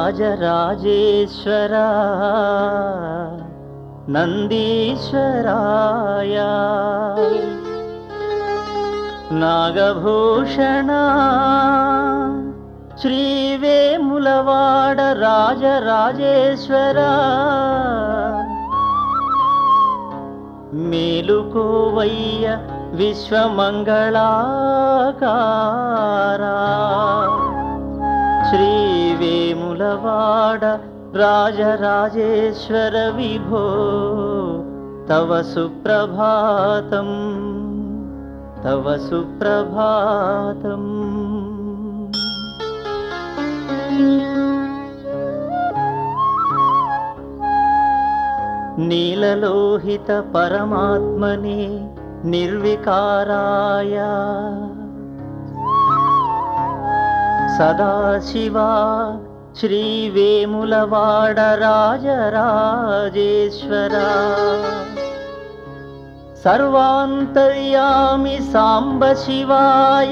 రాజరాజేశ్వర నందీశ్వరాయ నాగభూషణ శ్రీవేములవాడ రాజరాజేశ్వర మేలుకోవయ్య విశ్వమంగళాకారా శ్రీవేములవాడ రాజరాజేశ్వర విభో తవ సుప్రభాతం తవ సుప్రభాతం నీలలోహిత పరమాత్మనే నిర్వికారాయ సదాశివా శ్రీవేములవాడ రాజరాజేశ్వరా సర్వాంతర్యామి సాంబ శివాయ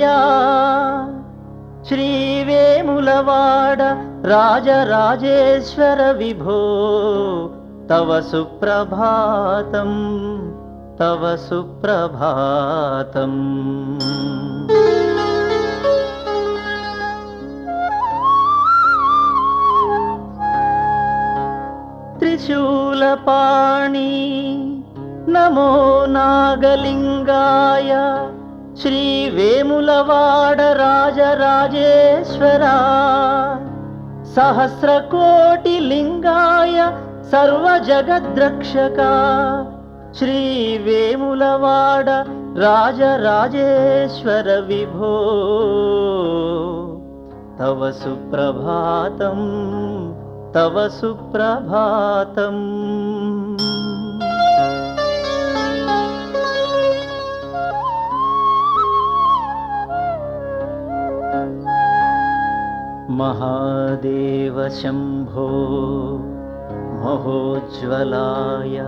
శ్రీవేములవాడ రాజరాజేశ్వర విభో తవ సుప్రభాతం తవ సుప్రభాతం త్రిశూలపాణి నమో నాగలింగాయ శ్రీవేములవాడ రాజరాజేశ్వరా సహస్రకోటి లింగాయ సర్వజగద్రక్షక శ్రీవేములవాడ రాజరాజేశ్వర విభో తవ సుప్రభాతం తవ సుప్రభాతం महादेव शम्भो महोज्ज्वलाय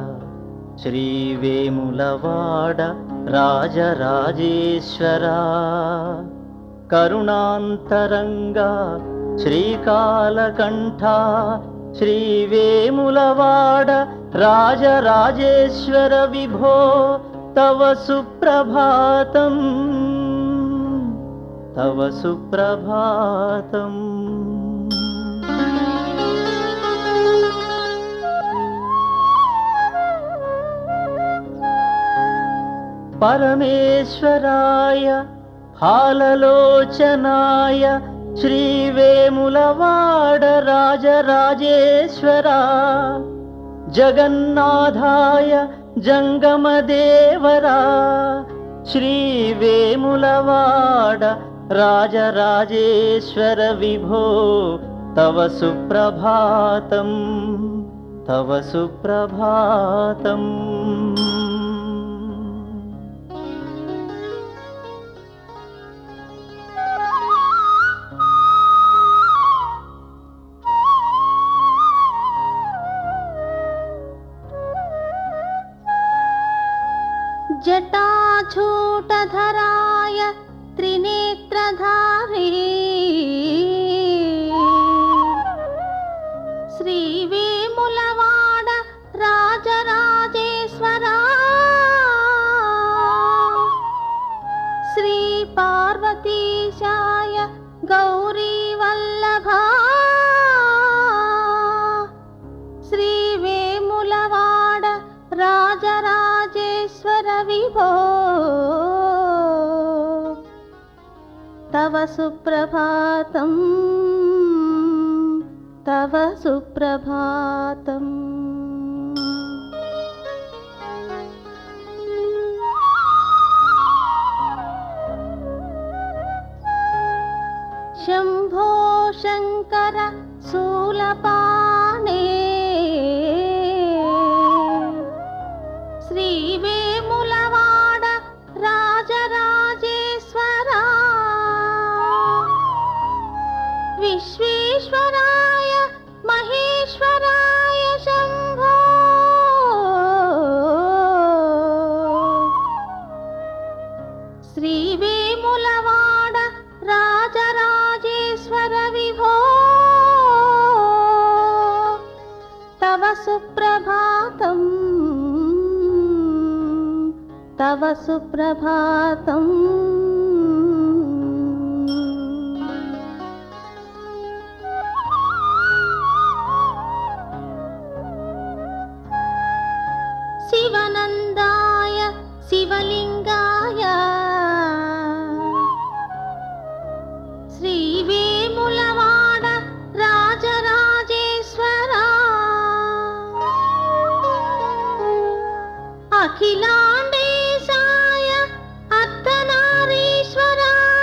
श्रीवेमुलवाड राजराजेश्वरा करुणान्तरङ्गा श्रीकालकण्ठा श्रीवेमुलवाड राजराजेश्वर विभो तव सुप्रभातम् तव सुप्रभातम् परमेश्वराय फाललोचनाय श्रीवेमुलवाड राजराजेश्वरा जगन्नाथाय जङ्गमदेवरा श्रीवेमुलवाड राजराजेश्वर विभो तव सुप्रभातं तव सुप्रभातम् जटाछूटधराय त्रिनेत्रधारी श्रीवेमुलवाड राजराजेश्वरा श्रीपार्वतीशाय गौरीवल्लभा श्रीवेमुलवाड राजराजेश्वर विभो तव सुप्रभातम् तव सुप्रभातम् शम्भो शङ्कर शूलपाणे श्रीवेमुलवाड राजराजेश्वरा विश्वेश्वराय महेश्वराय शम्भो श्रीवेमुलवाड राजराजेश्वर विभो తవ సుప్రభాతం శివనందాయ శివలింగాయ శ్రీవేములవాడ రాజరాజేశ్వర అఖిలాండేశాయ అర్ధనారీశ్వర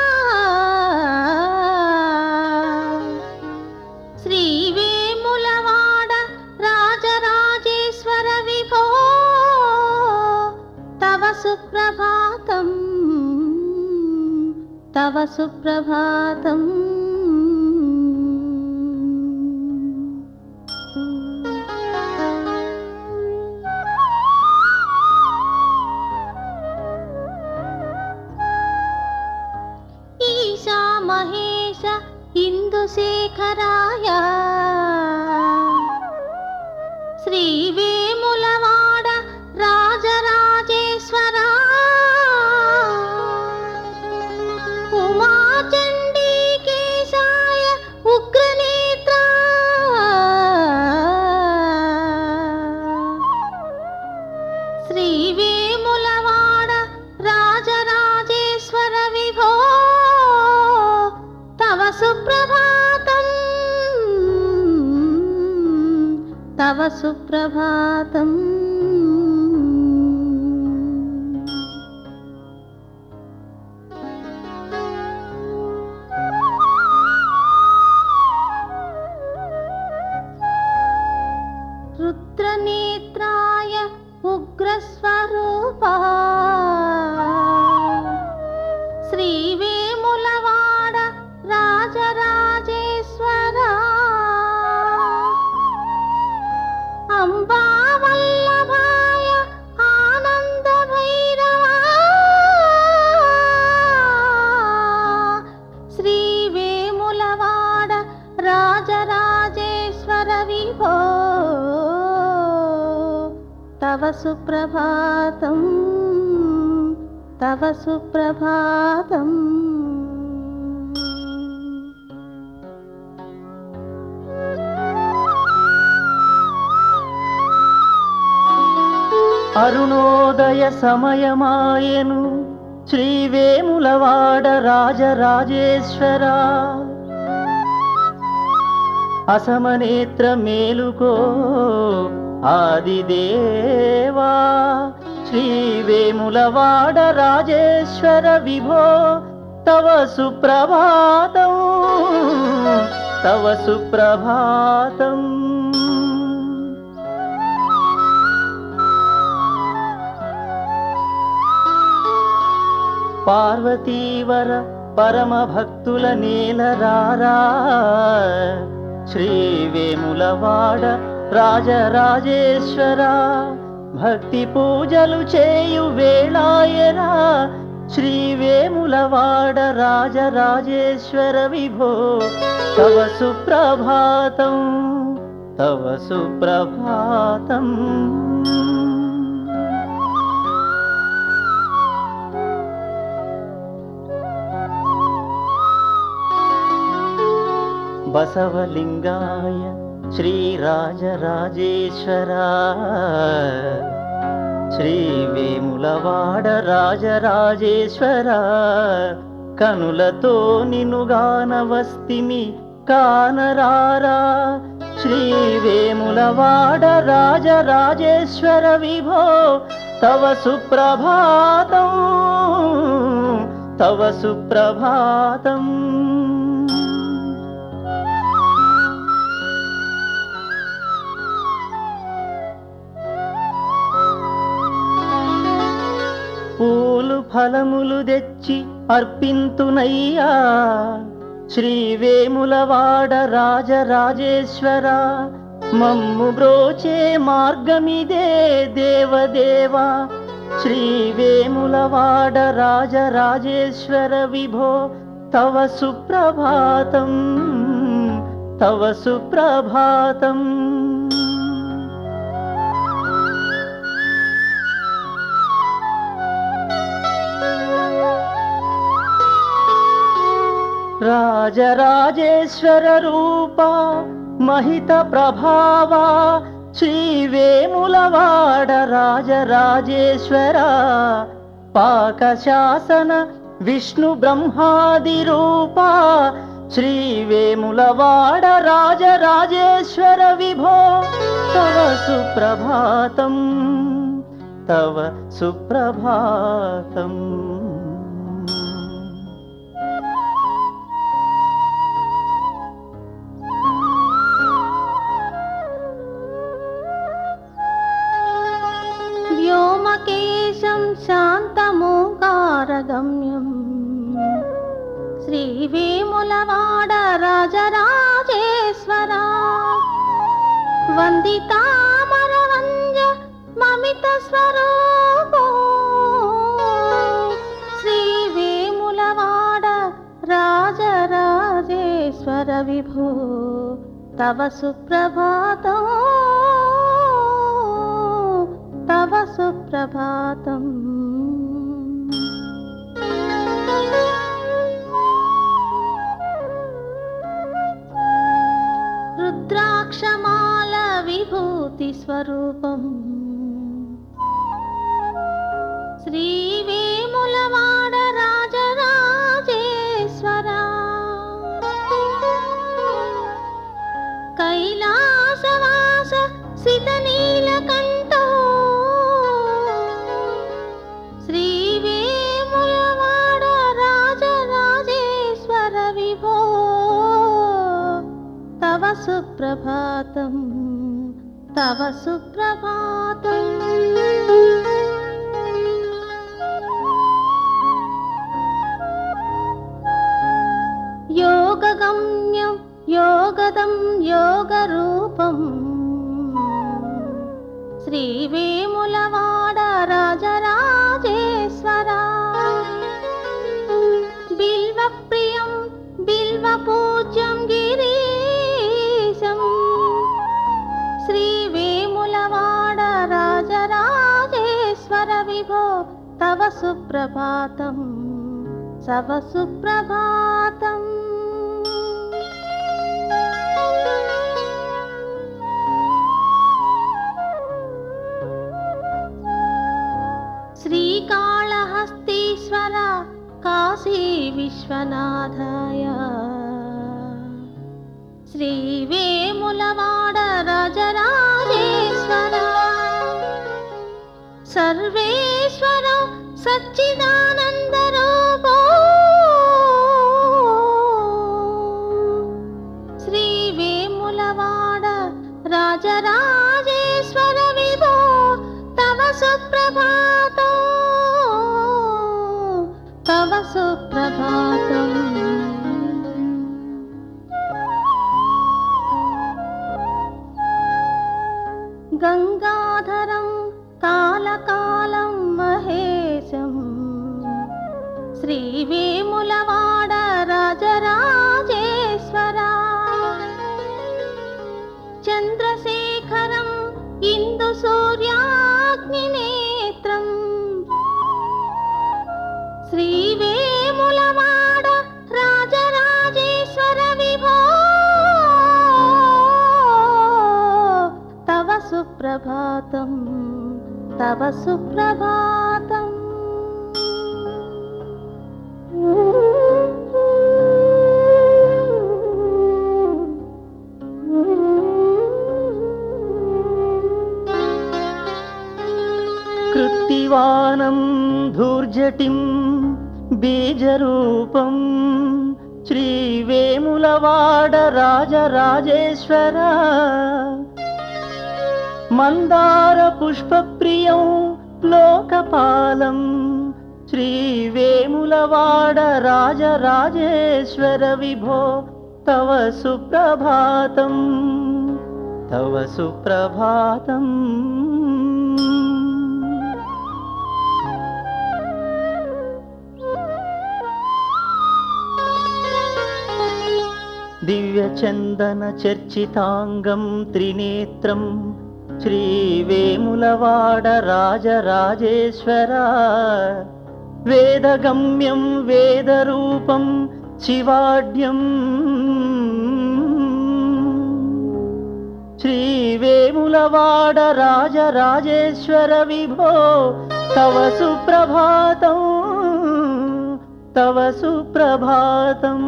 శ్రీవేములవాడ రాజరాజేశ్వర విభో తవ సుప్రభాతం తవ సుప్రభాతం ఈశా మహేశ ఇందుశేఖరాయ శ్రీవేములవాడ రాజరాజేశ్వర ఉమాచండీకేశాయ ఉగ్రనేత్ర శ్రీవేములవాడ రాజరాజేశ్వర విభో తవ సుప్రభాతం తవ సుప్రభాతం రుద్రనేత్రాయ ఉగ్రస్వరూపా శ్రీవేములవాడ రాజరాజేశ్వర అంబావల్లభాయ ఆనంద భైరవా శ్రీవేములవాడ రాజరాజేశ్వర విభో తవ సుప్రభాతం తవ సుప్రభాతం అరుణోదయ సమయమాయను శ్రీవేములవాడ రాజరాజేశ్వర అసమనేత్ర మేలుకో ఆదిదేవా శ్రీవేములవాడ రాజేశ్వర విభో తవ సుప్రభాతం తవ సుప్రభాతం పార్వతీవర పరమ భక్తుల నేలరారా శ్రీ వేములవాడ రాజరాజేశ్వర భక్తి పూజలు చేయు వేళాయరా శ్రీ వేములవాడ రాజరాజేశ్వర విభో తవ సుప్రభాతం తవ సుప్రభాతం బసవలింగాయ శ్రీరాజరాజేశ్వర శ్రీ వేములవాడ రాజరాజేశ్వర కనులతో నినుగానవస్తిమి కానరారా శ్రీ వేములవాడ రాజరాజేశ్వర విభో తవ సుప్రభాతం తవ సుప్రభాతం పూలు ఫలములు తెచ్చి అర్పింతునయ్యా శ్రీ వేములవాడ రాజరాజేశ్వర మమ్ము బ్రోచే మార్గమిదే దేవదేవా శ్రీ వేములవాడ రాజరాజేశ్వర విభో తవ సుప్రభాతం తవ సుప్రభాతం రాజరాజేశ్వర రూప మహిత ప్రభావా శ్రీ వేములవాడ రాజరాజేశ్వర పాకశాసన విష్ణు బ్రహ్మాది రూప శ్రీ వేములవాడ రాజరాజేశ్వర విభో తవ సుప్రభాతం తవ సుప్రభాతం వ్యోమకేశం శాంతమోకారగమ్యం శ్రీవేములవాడ రాజరాజేశ్వరా వందితామరవంజ మమిత స్వరూపో శ్రీవేములవాడ రాజరాజేశ్వర విభో తవ సుప్రభాతం తవ సుప్రభాతం రుద్రాక్షమాల విభూతి స్వరూపం శ్రీవేములవాడ రాజరాజేశ్వరా కైలాసవాస సితనీలకంఠో శ్రీవేములవాడ రాజరాజేశ్వర విభో తవ సుప్రభాతం తవ సుప్రభాతం యోగగమ్యం యోగదం యోగరూపం శ్రీవేములవాడ రాజరాజేశ్వరా బిల్వప్రియం బిల్వపూజ్యం గిరీశం శ్రీవేములవాడ రాజరాజేశ్వర విభో తవ సుప్రభాతం సవ సుప్రభాతం శ్రీకాళహస్తీశ్వర కాశీ విశ్వనాథాయ శ్రీవేములవాడ రాజరాజేశ్వర సర్వేశ్వర సచ్చిదానందరూపో శ్రీవేములవాడ రాజరాజేశ్వర విభో తవ సుప్రభాతం తవ సుప్రభాతం గంగాధరం కాలకాలం మహేశం శ్రీవేములవాడ రాజరాజేశ్వరా చంద్రశేఖరం ఇందు సూర్యాగ్నినేత్రం శ్రీవేములవాడ రాజరాజేశ్వర విభో తవ సుప్రభాతం తవ సుప్రభాతం కృత్తివానం ధూర్జటిం బీజరూపం శ్రీవేములవాడ రాజరాజేశ్వర మందార పుష్పప్రియం లోకపాలం శ్రీవేములవాడ రాజరాజేశ్వర విభో తవ సుప్రభాతం తవ సుప్రభాతం దివ్యచందన చర్చితాంగం త్రినేత్రం శ్రీవేములవాడ రాజరాజేశ్వర వేదగమ్యం వేదరూపం శివాడ్యం శ్రీవేములవాడ రాజరాజేశ్వర విభో తవ సుప్రభాతం తవ సుప్రభాతం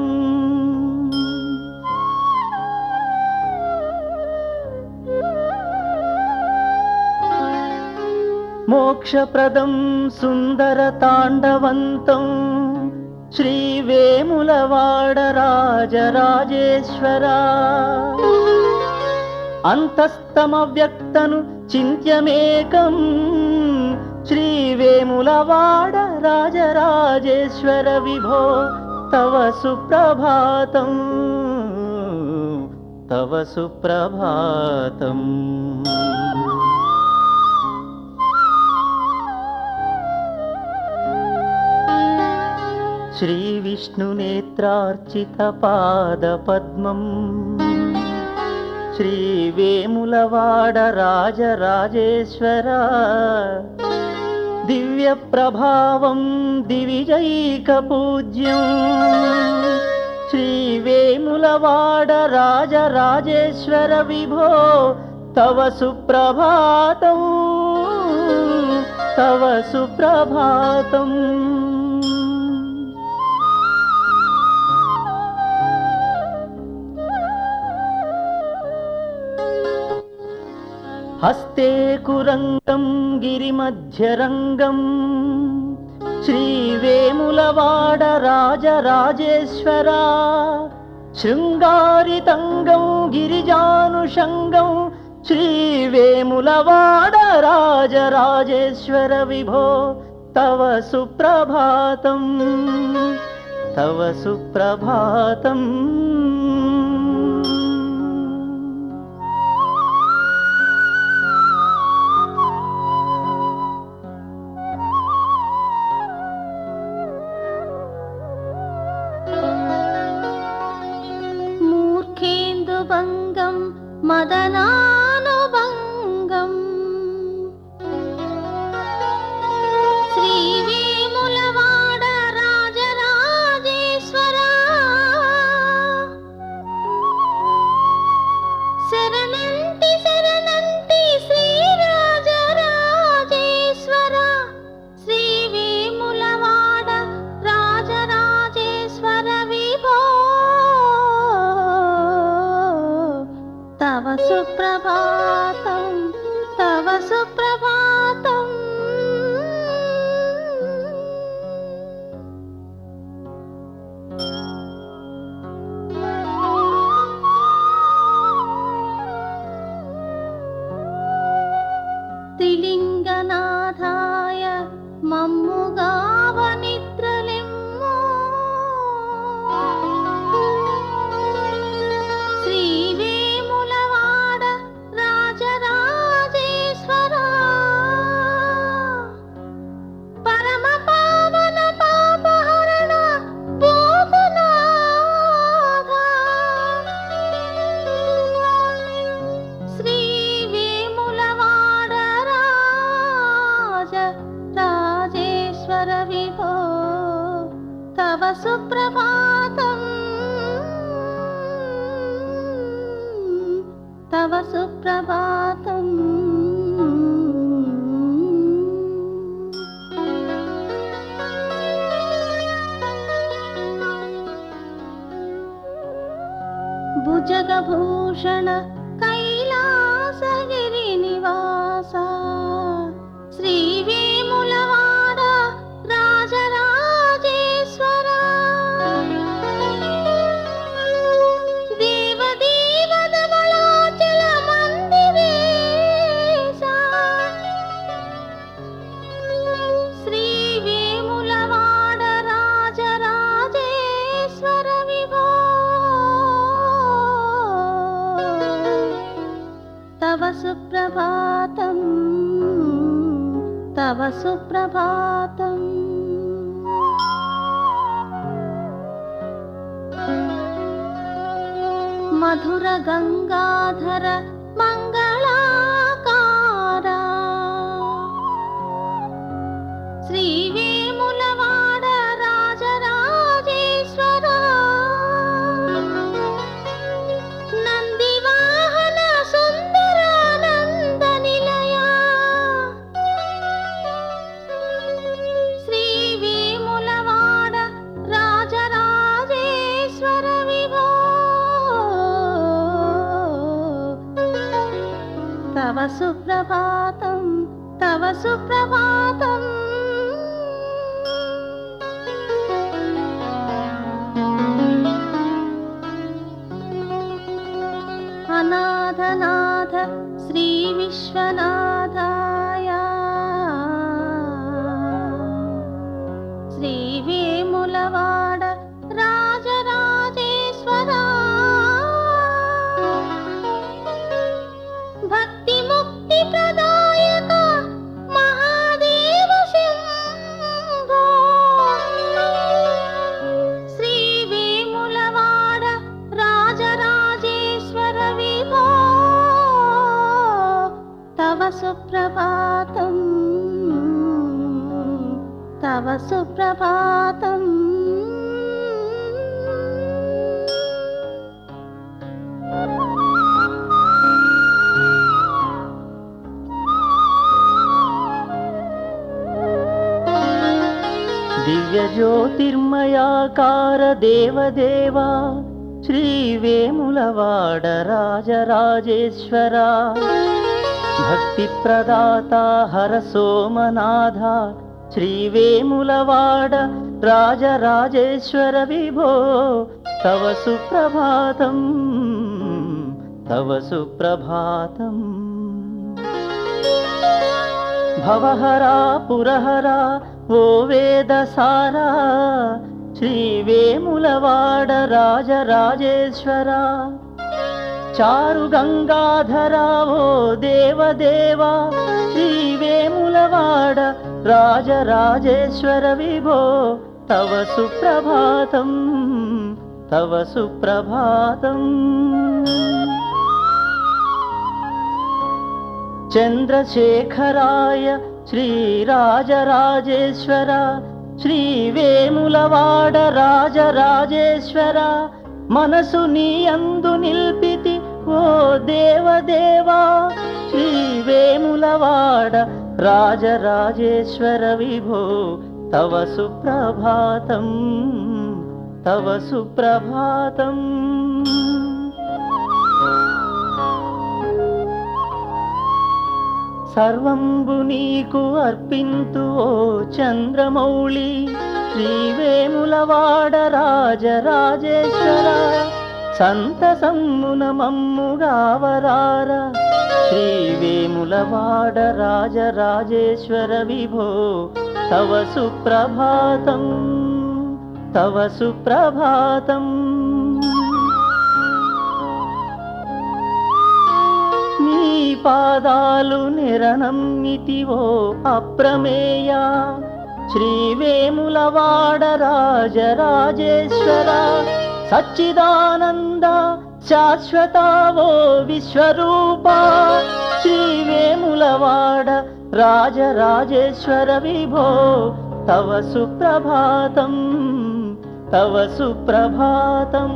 మోక్షప్రదం సుందర తాండవంతం శ్రీవేములవాడ రాజరాజేశ్వరా అంతస్తమవ్యక్తను చింత్యమేకం శ్రీవేములవాడ రాజరాజేశ్వర విభో తవ సుప్రభాతం తవ సుప్రభాతం శ్రీవిష్ణునేత్రార్చితపాదపద్మం శ్రీవేములవాడ రాజరాజేశ్వర దివ్యప్రభావం దివిజైకపూజ్యం శ్రీవేములవాడ రాజరాజేశ్వర విభో తవ సుప్రభాతం తవ సుప్రభాతం హస్తే కురంగం గిరిమధ్యరంగం శ్రీవేములవాడ రాజరాజేశ్వర శృంగారితంగం గిరిజానుషంగం శ్రీవేములవాడ రాజరాజేశ్వర విభో తవ సుప్రభాతం తవ సుప్రభాతం మూర్ఖేందుభంగం మదనానుభంగం శ్రీవేములవాడ రాజరాజేశ్వర శరణంటి శరణంటి శ్రీరాజరాజేశ్వర శ్రీవేములవాడ రాజరాజేశ్వర విభో తవ సుప్రభాతం తవ సుప్రభాతం త్రిలింగనాథాయ మమ్ముగావ నిద్రలిమ్ము శ్రీవేములవాడ రాజరాజేశ్వర పరమ పావన పాపహరణ భూతనాథ శ్రీవేములవాడ రాజ రాజేశ్వర విభో తవ సుప్రభాతం తవ సుప్రభాతం భుజగభూషణ కైలాసగిరి నివాస శ్రీవేములవాడ రాజరాజేశ్వర దేవదేవదమళాచల మందిరేశ శ్రీవేములవాడ రాజరాజేశ్వర విభో తవ సుప్రభాతం తవ సుప్రభాతం మధుర గంగాధర మంగళాకారా శ్రీవేములవాడ రాజరాజేశ్వర సుప్రభాతం అనాథనాథ శ్రీ విశ్వనాథాయ శ్రీ వేములవాడ రాజరాజేశ్వరా భక్తి ముక్తి ప్రదాయక మహాదేవ శంభో శ్రీ వేములవాడ రాజరాజేశ్వర విభో తవ సుప్రభాతం తవ సుప్రభాతం దివ్య జ్యోతిర్మయాకార దేవదేవా శ్రీ వేములవాడ రాజరాజేశ్వర భక్తి ప్రదాత హర సోమనాథ శ్రీ వేములవాడ రాజరాజేశ్వర విభో తవ సుప్రభాతం తవ సుప్రభాతం భవహరా పురహరా ఓ వేదసారా శ్రీ వేములవాడ రాజరాజేశ్వర చారు గంగాధరా ఓ దేవదేవా శ్రీ వేములవాడ రాజరాజేశ్వర విభో తవ సుప్రభాతం తవ సుప్రభాతం చంద్రశేఖరాయ శ్రీరాజరాజేశ్వర శ్రీ వేములవాడ రాజరాజేశ్వర మనసు నీ అందు నిల్పితి ఓ దేవదేవా శ్రీ వేములవాడ రాజరాజేశ్వర విభో తవ సుప్రభాతం తవ సుప్రభాతం సర్వంబు నీకు అర్పింతు ఓ చంద్రమౌళి శ్రీ వేములవాడ రాజరాజేశ్వర సంతసమ్మున మమ్ముగావరార శ్రీ వేములవాడ రాజరాజేశ్వర విభో తవ సుప్రభాతం తవ సుప్రభాతం నీ పాదాలు నిరనమ్మితివో అప్రమేయ శ్రీ వేములవాడ రాజరాజేశ్వర సచ్చిదానంద శాశ్వతావో విశ్వరూప శ్రీ వేములవాడ రాజరాజేశ్వర విభో తవ సుప్రభాతం తవ సుప్రభాతం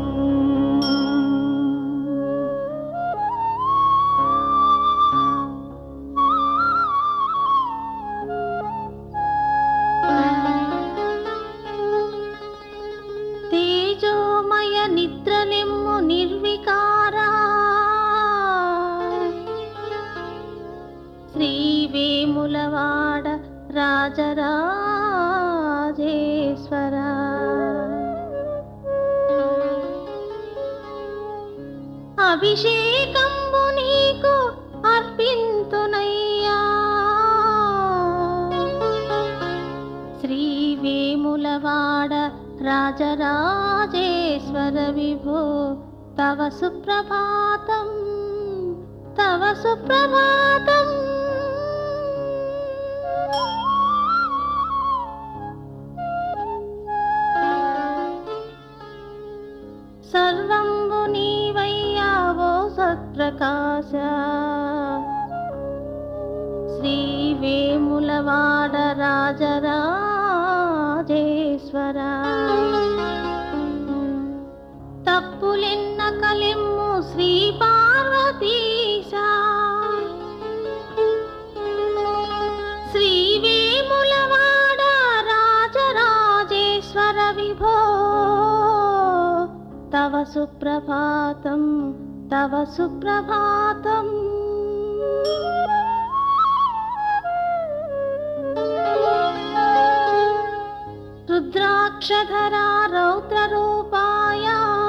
తేజోమయ నిద్రలెమ్ము నిర్వికారా శ్రీ వేములవాడ రాజరాజేశ్వర అభిషేకంబు నీకు అర్పింతునయ్యా శ్రీ వేములవాడ రాజరాజేశ్వర విభో తవ సుప్రభాతం తవ సుప్రభాతం సర్వంబు నీవయ్యావో సత్ప్రకాశ శ్రీ వేములవాడ రాజరాజేశ్వర తప్పులెన్న కలిమ్ము శ్రీ పార్వతీశ శ్రీ వేములవాడ రాజరాజేశ్వర విభో తవ సుప్రభాతం తవ సుప్రభాతం వక్షధరా రౌద్రరూపాయ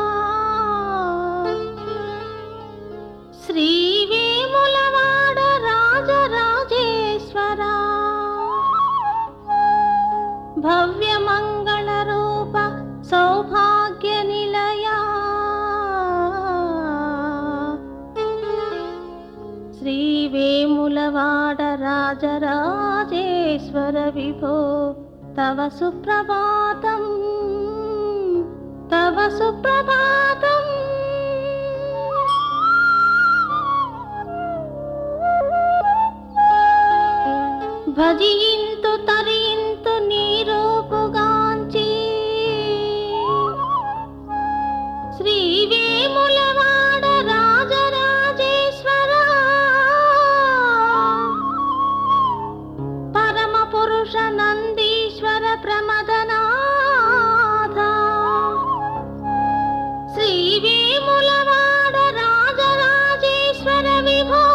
శ్రీవేములవాడ రాజరాజేశ్వరా భవ్యమంగళరూప సౌభాగ్య నిలయా శ్రీవేములవాడ రాజరాజేశ్వర విభో తవ సుప్రభాతం తవ సుప్రభాతం భజింతు తరింతు నీరూపుగాంచి శ్రీ వేములవాడ రాజరాజేశ్వర పరమ పురుష నందీశ్వర ప్రమదనాథ శ్రీ వేములవాడ రాజరాజేశ్వర విభో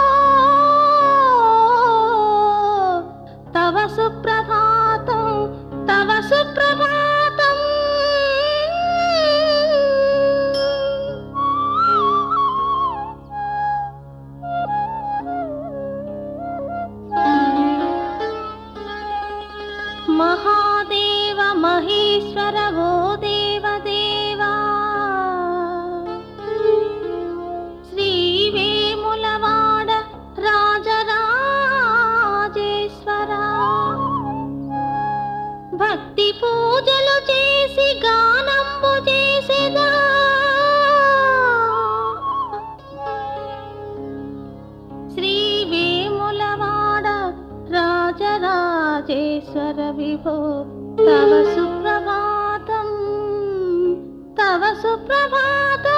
తవ సుప్రభాతం తవ సుప్రభాతం మహాదేవ మహేశ్వర ఓ దేవదేవా శ్రీ వేములవాడ రాజరాజేశ్వరా భక్తి పూజలు చేసి గానంబు చేసేదా శ్రీ వేములవాడ రాజరాజేశ్వర విభో తవ సుప్రభాతం తవ సుప్రభాతం